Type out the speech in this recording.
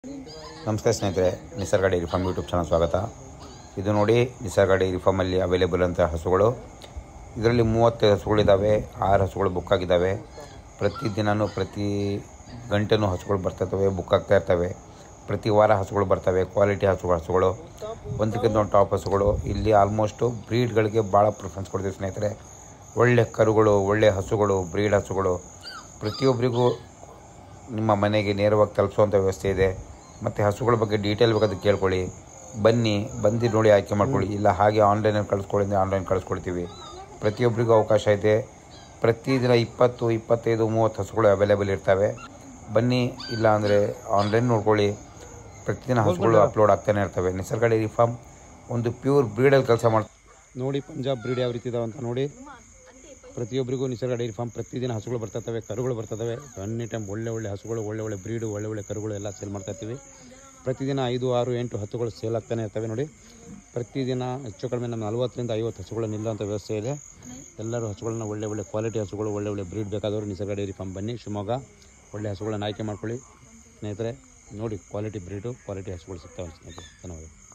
ನಮಸ್ಕಾರ ಸ್ನೇಹಿತರೆ ನಿಸರ್ಗ ಡೈರಿ ಫಾರ್ಮ್ ಯೂಟ್ಯೂಬ್ ಚಾನಲ್ ಸ್ವಾಗತ ಇದು ನೋಡಿ ನಿಸರ್ಗ ಡೈರಿ ಫಾರ್ಮಲ್ಲಿ ಅವೈಲೇಬಲ್ ಅಂತ ಹಸುಗಳು ಇದರಲ್ಲಿ ಮೂವತ್ತೈದು ಹಸುಗಳಿದ್ದಾವೆ ಆರು ಹಸುಗಳು ಬುಕ್ ಆಗಿದ್ದಾವೆ ಪ್ರತಿದಿನವೂ ಪ್ರತಿ ಗಂಟೆನೂ ಹಸುಗಳು ಬರ್ತಿರ್ತವೆ ಬುಕ್ ಆಗ್ತಾ ಇರ್ತವೆ ಪ್ರತಿ ವಾರ ಹಸುಗಳು ಬರ್ತವೆ ಕ್ವಾಲಿಟಿ ಹಸುಗಳು ಹಸುಗಳು ಒಂದಕ್ಕಿಂತ ಒಂದು ಟಾಪ್ ಹಸುಗಳು ಇಲ್ಲಿ ಆಲ್ಮೋಸ್ಟು ಬ್ರೀಡ್ಗಳಿಗೆ ಭಾಳ ಪ್ರಿಫರೆನ್ಸ್ ಕೊಡ್ತೀವಿ ಸ್ನೇಹಿತರೆ ಒಳ್ಳೆ ಕರುಗಳು ಒಳ್ಳೆ ಹಸುಗಳು ಬ್ರೀಡ್ ಹಸುಗಳು ಪ್ರತಿಯೊಬ್ಬರಿಗೂ ನಿಮ್ಮ ಮನೆಗೆ ನೇರವಾಗಿ ತಲುಪಿಸುವಂಥ ವ್ಯವಸ್ಥೆ ಇದೆ ಮತ್ತು ಹಸುಗಳ ಬಗ್ಗೆ ಡೀಟೇಲ್ ಬೇಕಾದ್ರೆ ಕೇಳ್ಕೊಳ್ಳಿ ಬನ್ನಿ ಬಂದು ನೋಡಿ ಆಯ್ಕೆ ಮಾಡ್ಕೊಳ್ಳಿ ಇಲ್ಲ ಹಾಗೆ ಆನ್ಲೈನಲ್ಲಿ ಕಳಿಸ್ಕೊಳ್ಳಿ ಅಂದರೆ ಆನ್ಲೈನ್ ಕಳಿಸ್ಕೊಡ್ತೀವಿ ಪ್ರತಿಯೊಬ್ಬರಿಗೂ ಅವಕಾಶ ಇದೆ ಪ್ರತಿದಿನ ಇಪ್ಪತ್ತು ಇಪ್ಪತ್ತೈದು ಮೂವತ್ತು ಹಸುಗಳು ಅವೈಲೇಬಲ್ ಇರ್ತವೆ ಬನ್ನಿ ಇಲ್ಲ ಅಂದರೆ ಆನ್ಲೈನ್ ನೋಡ್ಕೊಳ್ಳಿ ಪ್ರತಿದಿನ ಹಸುಗಳು ಅಪ್ಲೋಡ್ ಆಗ್ತಾನೆ ಇರ್ತವೆ ನಿಸರ್ಗ ಡೈರಿ ಫಾರ್ಮ್ ಒಂದು ಪ್ಯೂರ್ ಬ್ರೀಡಲ್ಲಿ ಕೆಲಸ ಮಾಡಿ ನೋಡಿ ಪಂಜಾಬ್ ಬ್ರೀಡ್ ಯಾವ ರೀತಿ ಇದಾವೆ ಅಂತ ನೋಡಿ ಪ್ರತಿಯೊಬ್ಬರಿಗೂ ನಿಸರ್ಗ ಡೈರಿ ಫಾರ್ಮ್ ಪ್ರತಿದಿನ ಹಸುಗಳು ಬರ್ತಿರ್ತವೆ ಕರುಗಳು ಬರ್ತಿರ್ತವೆ ಎನಿ ಟೈಮ್ ಒಳ್ಳೆ ಒಳ್ಳೆ ಹಸುಗಳು ಒಳ್ಳೆ ಒಳ್ಳೆ ಬ್ರೀಡು ಒಳ್ಳೆ ಒಳ್ಳೆ ಕರುಗಳು ಎಲ್ಲ ಸೇಲ್ ಮಾಡ್ತಾ ಇರ್ತೀವಿ ಪ್ರತಿದಿನ ಐದು ಆರು ಎಂಟು ಹಸುಗಳು ಸೇಲ್ ಆಗ್ತಾನೆ ಇರ್ತವೆ ನೋಡಿ ಪ್ರತಿದಿನ ಹೆಚ್ಚು ಕಡಿಮೆ ನಮ್ಮ ನಲ್ವತ್ತರಿಂದ ಐವತ್ತು ಹಸುಗಳು ನಿಲ್ಲುವಂಥ ವ್ಯವಸ್ಥೆ ಇದೆ ಎಲ್ಲರೂ ಹಸುಗಳನ್ನ ಒಳ್ಳೆ ಒಳ್ಳೆ ಕ್ವಾಲಿಟಿ ಹಸುಗಳು ಒಳ್ಳೆ ಒಳ್ಳೆ ಬ್ರೀಡ್ ಬೇಕಾದವರು ನಿಸರ್ಗ ಡೈರಿ ಫಾರ್ಮ್ ಬನ್ನಿ ಶಿವಮೊಗ್ಗ ಒಳ್ಳೆ ಹಸುಗಳನ್ನ ಆಯ್ಕೆ ಮಾಡ್ಕೊಳ್ಳಿ ಸ್ನೇಹಿತರೆ ನೋಡಿ ಕ್ವಾಲಿಟಿ ಬ್ರೀಡು ಕ್ವಾಲಿಟಿ ಹಸುಗಳು ಸಿಗ್ತಾವೆ ಸ್ನೇಹಿತರೆ ಧನ್ಯವಾದ